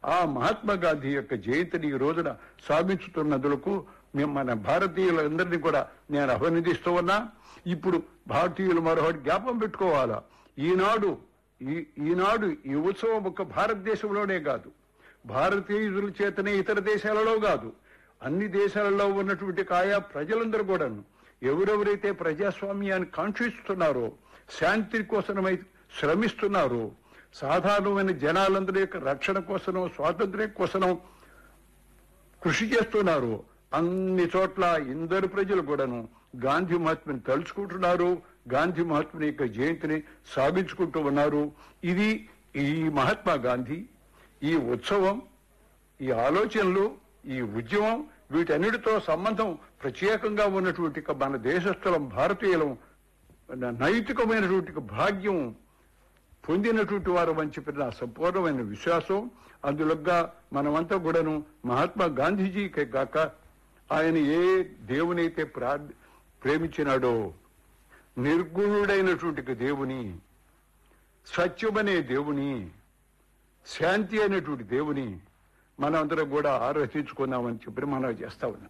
ఆ మహాత్మా గాంధీ యొక్క జయంతిని ఈ రోజున సాధించుతున్నందుకు మేము మన భారతీయులందరినీ కూడా నేను అభినందిస్తూ ఉన్నా ఇప్పుడు భారతీయులు మరొకటి జ్ఞాపం పెట్టుకోవాలా ఈనాడు ఈ ఈనాడు ఈ ఉత్సవం ఒక భారతదేశంలోనే కాదు భారతీయుల చేతనే ఇతర దేశాలలో కాదు అన్ని దేశాలలో ఉన్నటువంటి ఆయా ప్రజలందరూ కూడాను ఎవరెవరైతే ప్రజాస్వామ్యాన్ని కాంక్షిస్తున్నారో శాంతి కోసమై శ్రమిస్తున్నారో సాధారణమైన జనాలందరి యొక్క రక్షణ కోసం స్వాతంత్ర్యం కోసం కృషి చేస్తున్నారు అన్ని చోట్ల ఇందరు ప్రజలు కూడాను గాంధీ మహాత్ముని తలుచుకుంటున్నారు గాంధీ మహాత్ముని యొక్క జయంతిని సాగించుకుంటూ ఉన్నారు ఇది ఈ మహాత్మా గాంధీ ఈ ఉత్సవం ఈ ఆలోచనలు ఈ ఉద్యమం వీటన్నిటితో సంబంధం ప్రత్యేకంగా ఉన్నటువంటి ఒక మన దేశస్థలం భారతీయులం నైతికమైనటువంటి భాగ్యం పొందినటువంటి వారు అని చెప్పిన నా సంపూర్ణమైన విశ్వాసం అందులోగా మనమంతా కూడాను మహాత్మా గాంధీజీకే కాక ఆయన ఏ దేవునైతే ప్రార్థ ప్రేమించినాడో నిర్గుణుడైనటువంటి దేవుని సత్యమనే దేవుని శాంతి అనేటువంటి దేవుని మనమందరం కూడా ఆరాధించుకుందామని చెప్పి మనం చేస్తా ఉన్నాం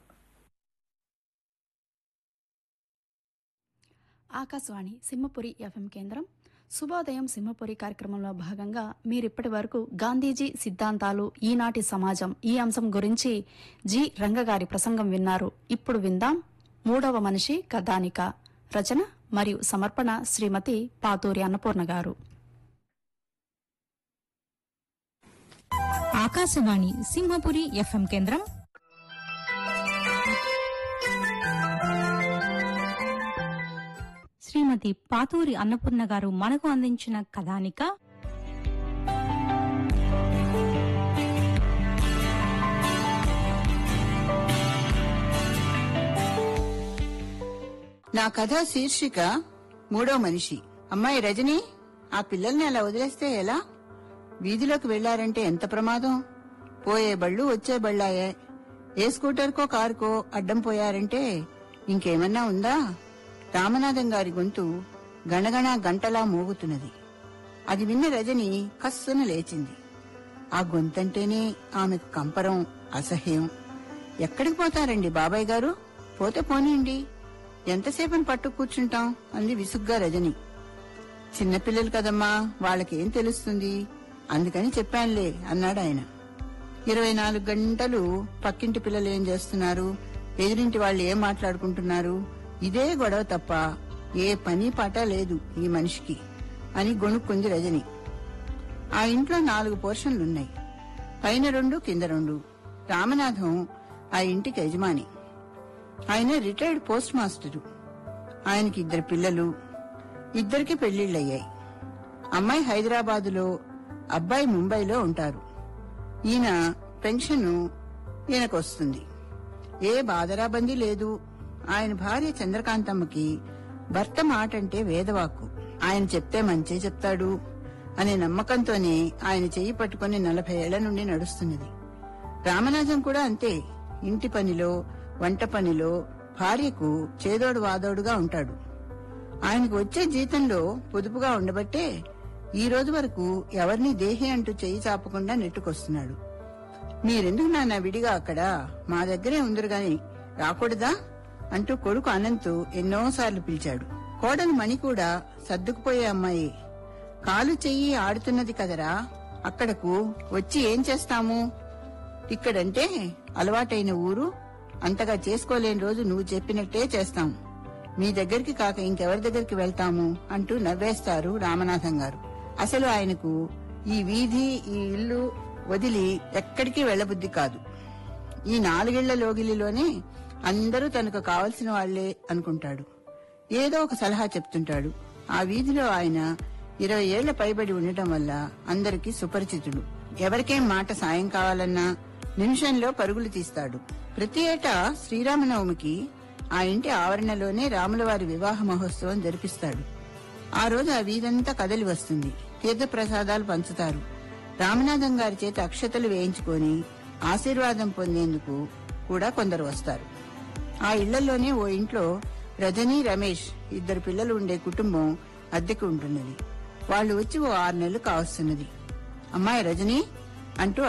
ఆకాశవాణి సింహపురి ఎఫ్ఎం కేంద్రం శుభోదయం సింహపురి కార్యక్రమంలో భాగంగా మీరిప్పటి వరకు గాంధీజీ సిద్ధాంతాలు ఈనాటి సమాజం ఈ అంశం గురించి జి రంగగారి ప్రసంగం విన్నారు ఇప్పుడు విందాం మూడవ మనిషి కథానిక రచన మరియు సమర్పణ శ్రీమతి పాతూరి అన్నపూర్ణ గారు ఆకాశవాణి సింహపురి ఎఫ్ఎం కేంద్రం శ్రీమతి పాతూరి అన్నపూర్ణ గారు మనకు అందించిన కథానిక నా కథ శీర్షిక మూడో మనిషి అమ్మాయి రజని ఆ పిల్లల్ని అలా వదిలేస్తే ఎలా వీధిలోకి వెళ్లారంటే ఎంత ప్రమాదం పోయే బళ్ళు వచ్చే బళ్ళాయే ఏ స్కూటర్కో కారుకో అడ్డం పోయారంటే ఇంకేమన్నా ఉందా రామనాథం గారి గొంతు గణగణ గంటలా మోగుతున్నది అది విన్న రజని కస్సున లేచింది ఆ గొంతంటేనే ఆమెకు కంపరం అసహ్యం ఎక్కడికి పోతారండి బాబాయ్ గారు పోతే పోనీయండి ఎంతసేపని పట్టు కూర్చుంటాం అంది విసుగ్గా రజని చిన్నపిల్లలు కదమ్మా వాళ్ళకేం తెలుస్తుంది అందుకని చెప్పానులే అన్నాడు ఆయన ఇరవై నాలుగు గంటలు పక్కింటి పిల్లలు ఏం చేస్తున్నారు ఎదురింటి వాళ్ళు ఏం మాట్లాడుకుంటున్నారు ఇదే గొడవ తప్ప ఏ పని పాట లేదు ఈ మనిషికి అని గొణుక్కుంది రజని ఆ ఇంట్లో నాలుగు పోర్షన్లున్నాయి పైన రెండు కింద రెండు రామనాథం ఆ ఇంటికి యజమాని ఆయన రిటైర్డ్ పోస్ట్ మాస్టరు ఆయనకి ఇద్దరు పిల్లలు ఇద్దరికి పెళ్లిళ్ళయ్యాయి అమ్మాయి హైదరాబాదులో అబ్బాయి ముంబైలో ఉంటారు ఈయన పెన్షన్ ఈయనకు వస్తుంది ఏ బాధరాబందీ లేదు ఆయన భార్య చంద్రకాంతమ్మకి భర్త మాట అంటే వేదవాక్కు ఆయన చెప్తే మంచే చెప్తాడు అనే నమ్మకంతోనే ఆయన చెయ్యి పట్టుకుని నలభై ఏళ్ల నుండి నడుస్తున్నది రామనాథం కూడా అంతే ఇంటి పనిలో వంట పనిలో భార్యకు చేదోడు వాదోడుగా ఉంటాడు ఆయనకు వచ్చే జీతంలో పొదుపుగా ఉండబట్టే ఈ రోజు వరకు ఎవరిని దేహి అంటూ చెయ్యి చాపకుండా నెట్టుకొస్తున్నాడు మీరెందుకు నాన్న విడిగా అక్కడ మా దగ్గరే ఉందరు గాని రాకూడదా అంటూ కొడుకు అనంత్ ఎన్నోసార్లు పిలిచాడు కోడలు మణి కూడా సర్దుకుపోయే అమ్మాయి కాలు చెయ్యి ఆడుతున్నది కదరా అక్కడకు వచ్చి ఏం చేస్తాము ఇక్కడంటే అలవాటైన ఊరు అంతగా చేసుకోలేని రోజు నువ్వు చెప్పినట్టే చేస్తాం మీ దగ్గరికి కాక ఇంకెవరి దగ్గరికి వెళ్తాము అంటూ నవ్వేస్తారు రామనాథం గారు అసలు ఆయనకు ఈ వీధి ఈ ఇల్లు వదిలి ఎక్కడికి వెళ్లబుద్ధి కాదు ఈ నాలుగేళ్ల లోగిలిలోనే అందరూ తనకు కావలసిన వాళ్లే అనుకుంటాడు ఏదో ఒక సలహా చెప్తుంటాడు ఆ వీధిలో ఆయన ఇరవై ఏళ్ల పైబడి ఉండటం వల్ల అందరికీ సుపరిచితుడు ఎవరికేం మాట సాయం కావాలన్నా నిమిషంలో పరుగులు తీస్తాడు ప్రతి ఏటా శ్రీరామనవమికి ఆ ఇంటి ఆవరణలోనే రాములవారి వివాహ మహోత్సవం జరిపిస్తాడు ఆ రోజు ఆ వీధంతా కదలి వస్తుంది తీర్థప్రసాదాలు పంచుతారు రామనాథం గారి చేత అక్షతలు వేయించుకొని ఆశీర్వాదం పొందేందుకు కూడా కొందరు వస్తారు ఆ ఇళ్లలోనే ఓ ఇంట్లో రజనీ రమేష్ ఇద్దరు పిల్లలు ఉండే కుటుంబం అద్దెకు ఉంటున్నది వాళ్ళు వచ్చి ఓ ఆరు నెలలు కావస్తున్నది అమ్మాయి రజనీ అంటూ